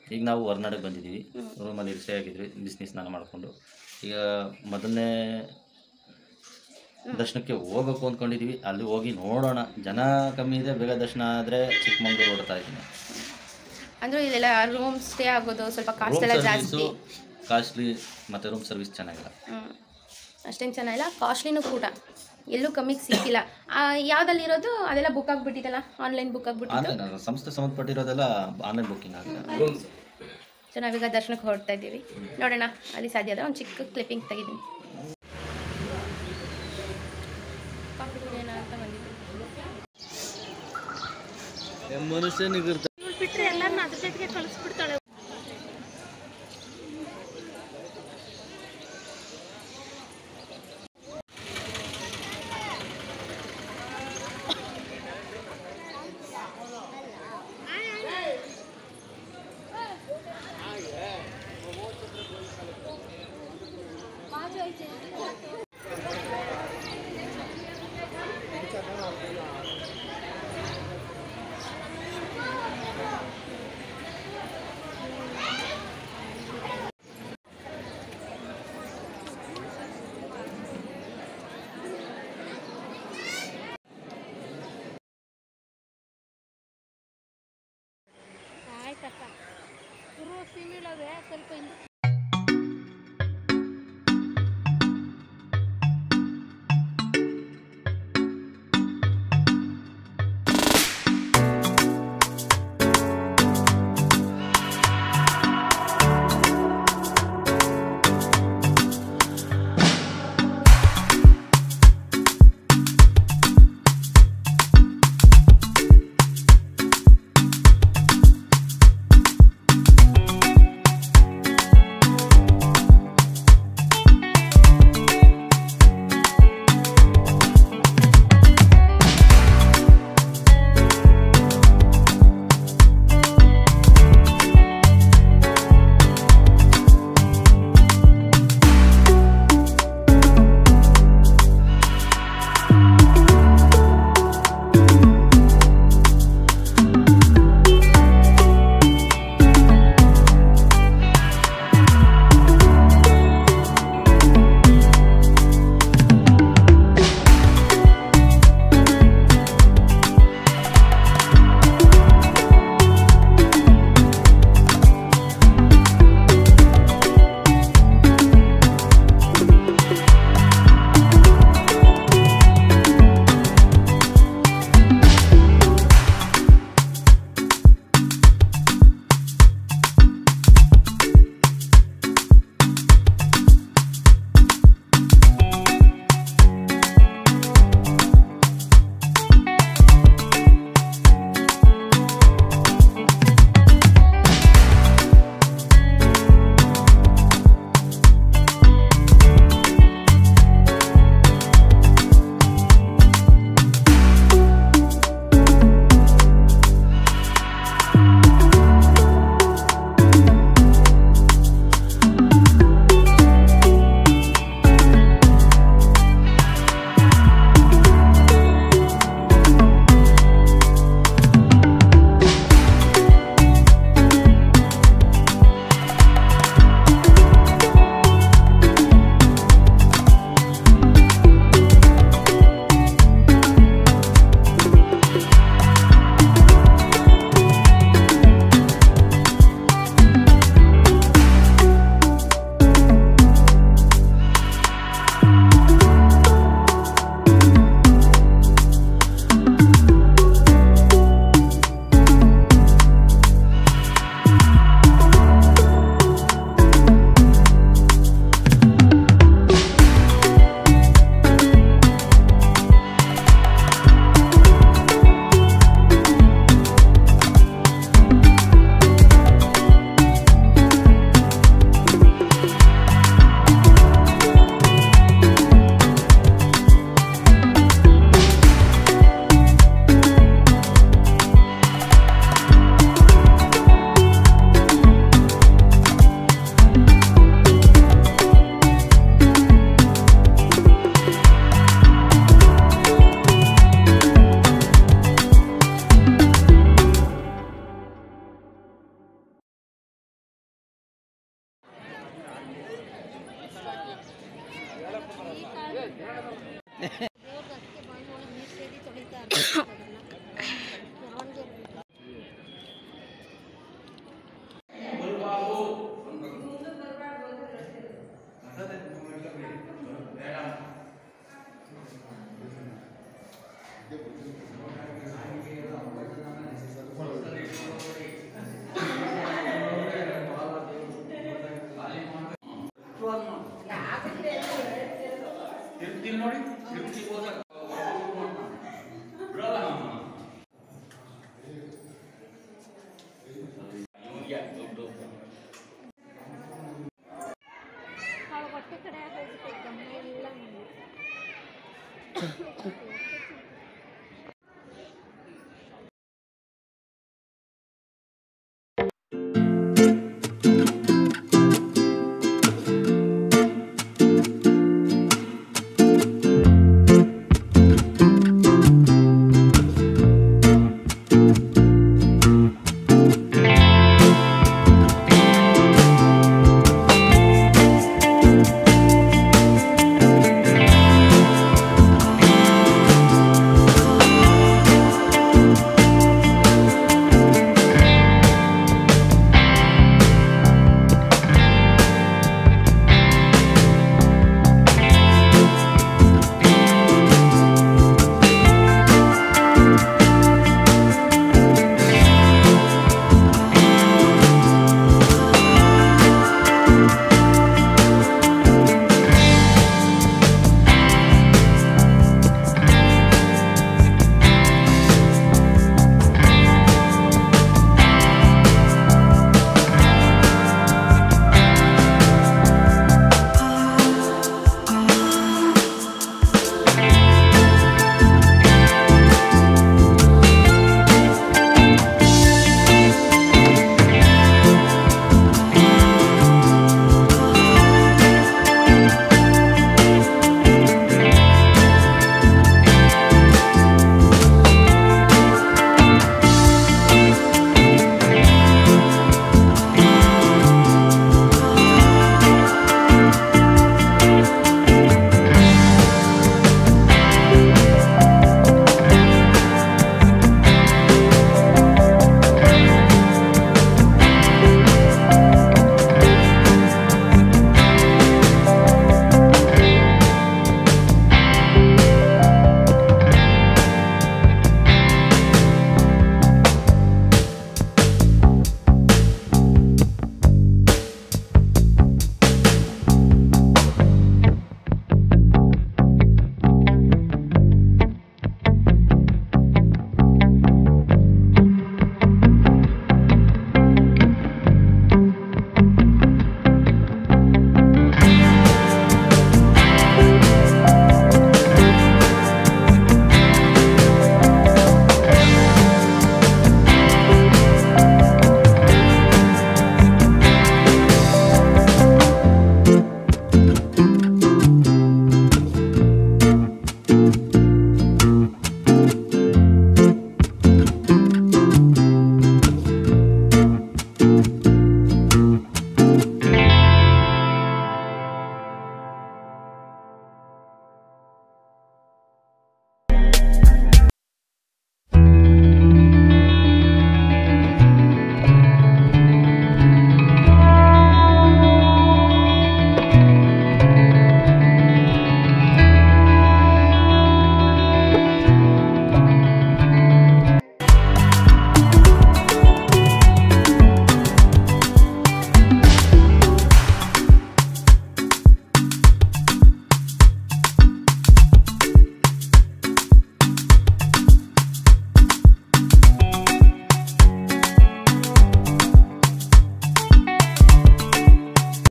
ಈಗ ನಾವು ಹೊರನಾಡಿಗೆ ಬಂದಿದ್ದೀವಿ ರೂಮಲ್ಲಿ ಸ್ಟೇ ಆಗಿದ್ವಿ ಬಿಸ್ನೆಸ್ ಸ್ನಾನ ಮಾಡಿಕೊಂಡು ಈಗ ಮೊದಲನೇ ದರ್ಶನಕ್ಕೆ ಹೋಗ್ಬೇಕು ಅಂದ್ಕೊಂಡಿದ್ದೀವಿ ಅಲ್ಲಿ ಹೋಗಿ ನೋಡೋಣ ಜನ ಕಮ್ಮಿ ಇದೆ ಬೇಗ ದರ್ಶನ ಆದರೆ ಚಿಕ್ಕಮಂಗ್ಳೂರು ಹೊಡ್ತಾ ಇದ್ದೀನಿ ಅಂದ್ರೆ ಇಲ್ಲೆಲ್ಲ ರೂಮ್ ಸ್ಟೇ ಆಗೋದು ಸ್ವಲ್ಪ ಕಾಸ್ಟ್ ರೂಮ್ ಎಲ್ಲ ಸರ್ವಿಸು ಜಾಸ್ತಿ ಕಾಸ್ಟ್ಲಿ ಮತ್ತು ರೂಮ್ ಸರ್ವಿಸ್ ಚೆನ್ನಾಗಿಲ್ಲ ಹ್ಮ್. ಅಷ್ಟೇನು ಚೆನ್ನಾಗಿಲ್ಲ ಕಾಸ್ಟ್ಲಿನೂ ಕೂಡ ಎಲ್ಲೂ ಕಮ್ಮಿಗೆ ಸಿಕ್ಕಿಲ್ಲ ಆ, ಯಾವ್ದಲ್ಲಿರೋದು ಅದೆಲ್ಲ ಬುಕ್ ಆಗಿಬಿಟ್ಟಿದ್ದಲ್ಲ ಆನ್ಲೈನ್ ಬುಕ್ ಆಗಿಬಿಟ್ಟಿದ್ದು ಆನ್ಲೈನ್ ಸಂಸ್ಥೆ ಸಂಬಂಧಪಟ್ಟಿರೋದೆಲ್ಲ ಆನ್ಲೈನ್ ಬುಕ್ಕಿಂಗ್ ಆಗಿದೆ ಸೊ ನಾವೀಗ ದರ್ಶನಕ್ಕೆ ಹೊರಡ್ತಾ ಇದ್ದೀವಿ ನೋಡೋಣ ಅಲ್ಲಿ ಸಾಧ್ಯ ಆದರೆ ಒಂದು ಚಿಕ್ಕ ಕ್ಲಿಪ್ಪಿಂಗ್ ತೆಗಿದ್ದೀನಿ ಕಾಫಿ ಕುಡಿಯೋಣ ಅಂತ ಬಂದಿದ್ದೀನಿ ಮನುಷ್ಯನಿಗೆ ಬಿಟ್ಟರೆ ಎಲ್ಲರನ್ನ ಅದ್ರ ಜೊತೆಗೆ ಕಳಿಸ್ಬಿಡ್ತಾಳೆ ಆಯ್ತಕ್ಕ ಇರೋ ಸಿಮಿಳವೆ ಸ್ವಲ್ಪ ಹಿಂದೆ ಆ ಅವಳು ಹೊಟ್ಟೆ ಕಡೆ ಹೋಗ್ಬಿಟ್ಟು ಗಮನ ಎಲ್ಲ